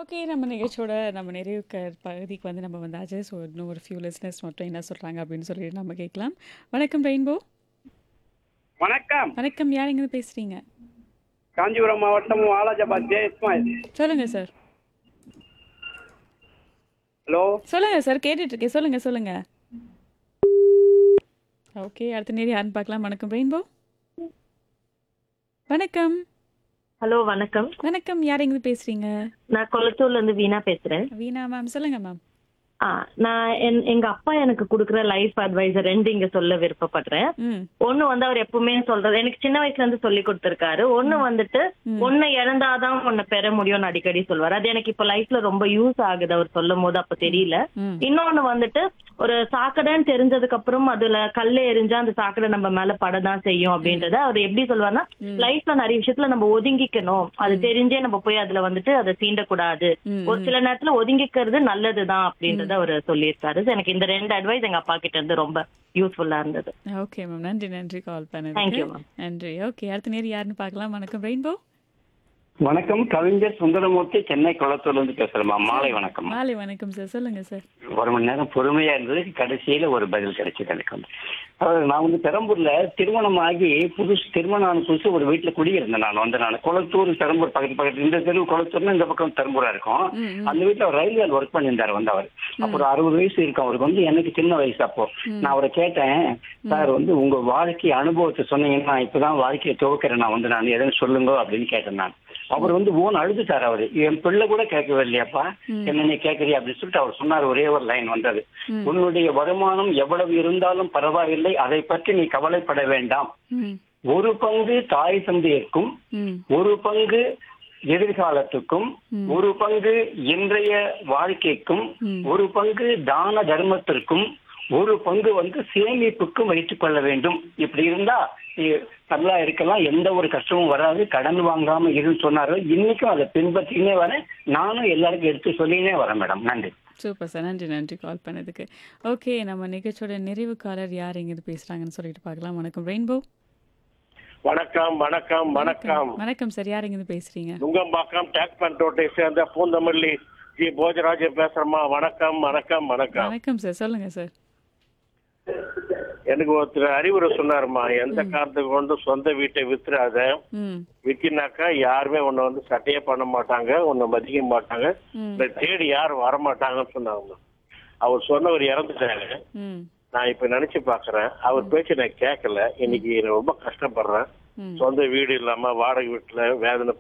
Okay நம்ம நிகழ்ச்சியோட நம்ம நிறைவு க பகுதிக்கு வந்து நம்ம வந்தாச்சு ஸோ இன்னும் ஒரு ஃபியூ லிஸ்னஸ் மட்டும் என்ன சொல்கிறாங்க அப்படின்னு சொல்லிட்டு நம்ம கேட்கலாம் வணக்கம் ரெயின்போ வணக்கம் வணக்கம் யார் எங்கேருந்து பேசுகிறீங்க காஞ்சிபுரம் மாவட்டம் வாலாஜாபாத் ஜே இஸ்மாயில் சொல்லுங்கள் சார் ஹலோ சொல்லுங்கள் சார் கேட்டுட்ருக்கேன் சொல்லுங்கள் சொல்லுங்கள் ஓகே அடுத்த நேரம் யாருன்னு பார்க்கலாம் வணக்கம் ரெயின்போ வணக்கம் ஹலோ வணக்கம் வணக்கம் யார் எங்கேருந்து பேசுகிறீங்க நான் கொளத்தூர்ல இருந்து வீணா பேசுறேன் வீணா மேம் சொல்லுங்கள் மேம் ஆ, நான் என்- எங்க அப்பா எனக்கு கொடுக்குற லைஃப் அட்வைசர் ரெண்டு இங்க சொல்ல விருப்பப்படுறேன் ம் ஒண்ணு வந்து அவர் எப்பவுமே சொல்றது எனக்கு சின்ன வயசுல இருந்து சொல்லி கொடுத்திருக்காரு ஒண்ணு வந்துட்டு ஒண்ணு இழந்தாதான் உன்னை பெற முடியும்னு அடிக்கடி சொல்வாரு அது எனக்கு இப்ப லைஃப்ல ரொம்ப யூஸ் ஆகுது அவர் சொல்லும் போது அப்ப தெரியல ம் இன்னொன்னு வந்துட்டு ஒரு சாக்கடைன்னு தெரிஞ்சதுக்கு அப்புறம் அதுல கல்ல எரிஞ்சா அந்த சாக்கடை நம்ம மேல படதான் செய்யும் அப்படின்றத அவர் எப்படி சொல்லுவாருன்னா லைஃப்ல நிறைய விஷயத்துல நம்ம ஒதுங்கிக்கணும் அது தெரிஞ்சே நம்ம போய் அதுல வந்துட்டு அதை சீண்டக்கூடாது ம், ஒரு சில நேரத்துல ஒதுங்கிக்கிறது நல்லதுதான் அப்படின்றத அவர் சொல்லியிருக்காரு So எனக்கு இந்த ரெண்டு அட்வைஸ் எங்க அப்பா கிட்ட இருந்து ரொம்ப யூஸ்ஃபுல்லா இருந்தது ஓகே மேம் நன்றி நன்றி கால் Thank பண்ணதுக்கு you, ma'am. நன்றி ஓகே அடுத்த நேரம் யாருன்னு பார்க்கலாம் வணக்கம் ரெயின்போ வணக்கம் கவிஞர் சுந்தரமூர்த்தி சென்னை குளத்தூர்ல இருந்து பேசுறேம்மா மாலை வணக்கம் மாலை வணக்கம் சார் சொல்லுங்க சார் ஒரு மணி நேரம் பொறுமையா இருந்தது கடைசியில ஒரு பதில் கிடைச்சது எனக்கு வந்து அதாவது நான் வந்து பெரம்பூர்ல திருமணம் ஆகி புதுசு திருமணம் ஆன புதுசு ஒரு வீட்டுல குடியிருந்தேன் நான் வந்து நான் குளத்தூர் பெரம்பூர் பக்கத்து பக்கத்து இந்த தெரு குளத்தூர்னு இந்த பக்கம் பெரம்பூரா இருக்கும் அந்த வீட்டுல அவர் ரயில்வே ஒர்க் பண்ணியிருந்தாரு வந்து அவர் அப்போ ஒரு அறுபது வயசு இருக்கும் அவருக்கு வந்து எனக்கு சின்ன வயசு அப்போ நான் அவரை கேட்டேன் சார் வந்து உங்க வாழ்க்கை அனுபவத்தை சொன்னீங்கன்னா இப்பதான் வாழ்க்கையை துவக்கிறேன் நான் வந்து நான் எதுவும் சொல்லுங்க அப்படின்னு கேட்டேன் நான் அவர் வந்து ஓன் அழுதுட்டார் அவரு என் பிள்ளை கூட கேட்கவே இல்லையாப்பா என்ன நீ கேட்கறியா அப்படின்னு சொல்லிட்டு அவர் சொன்னார் ஒரே ஒரு லைன் வந்தது உன்னுடைய வருமானம் எவ்வளவு இருந்தாலும் பரவாயில்லை அதை பற்றி நீ கவலைப்பட வேண்டாம் ம் ஒரு பங்கு தாய் தந்தையர்க்கும் ம் ஒரு பங்கு எதிர்காலத்துக்கும் ஒரு பங்கு இன்றைய வாழ்க்கைக்கும் ஒரு பங்கு தான தர்மத்திற்கும் ஒரு பங்கு வந்து சேமிப்புக்கும் வைத்துக் கொள்ள வேண்டும் இப்படி இருந்தா நீ நல்லா இருக்கலாம் எந்த ஒரு கஷ்டமும் வராது கடன் வாங்காம இருன்னு சொன்னாரு இன்னைக்கும் அதை பின்பற்றினே வரேன் நானும் எல்லாருக்கும் எடுத்து சொல்லினே வரேன் மேடம் நன்றி சூப்பர் சார் நன்றி நன்றி கால் பண்ணதுக்கு ஓகே நம்ம நிகழ்ச்சியோட நிறைவு காலர் யார் எங்கிருந்து பேசுறாங்கன்னு சொல்லிட்டு பார்க்கலாம் வணக்கம் ரெயின்போ வணக்கம் வணக்கம் வணக்கம் வணக்கம் சார் யார் எங்கிருந்து பேசுறீங்க நுங்கம்பாக்கம் டேக் பண்ரோட்டை சேர்ந்த பூந்தமல்லி ஜி போஜராஜ பேசுறமா வணக்கம் வணக்கம் வணக்கம் வணக்கம் சார் சொல்லுங்க சார் எனக்கு ஒருத்தர் அறிவுரை சொன்னாருமா எந்த காரணத்துக்கு கொண்டு சொந்த வீட்டை வித்துறாத ம் விக்கினாக்கா யாருமே உன்னை வந்து சட்டையே பண்ண மாட்டாங்க உன்னை மதிக்க மாட்டாங்க ம். உன்னை தேடி யாரும் வர மாட்டாங்கன்னு சொன்னாங்க அவர் சொன்னவர் இறந்துட்டாரு ம் நான் இப்ப நினைச்சு பாக்குறேன் அவர் பேச்சு நான் கேட்கல இன்னைக்கு நான் ரொம்ப கஷ்டப்படுறேன் ம். சொந்த வீடு இல்லாம வாடகை வீட்டுல வேதனை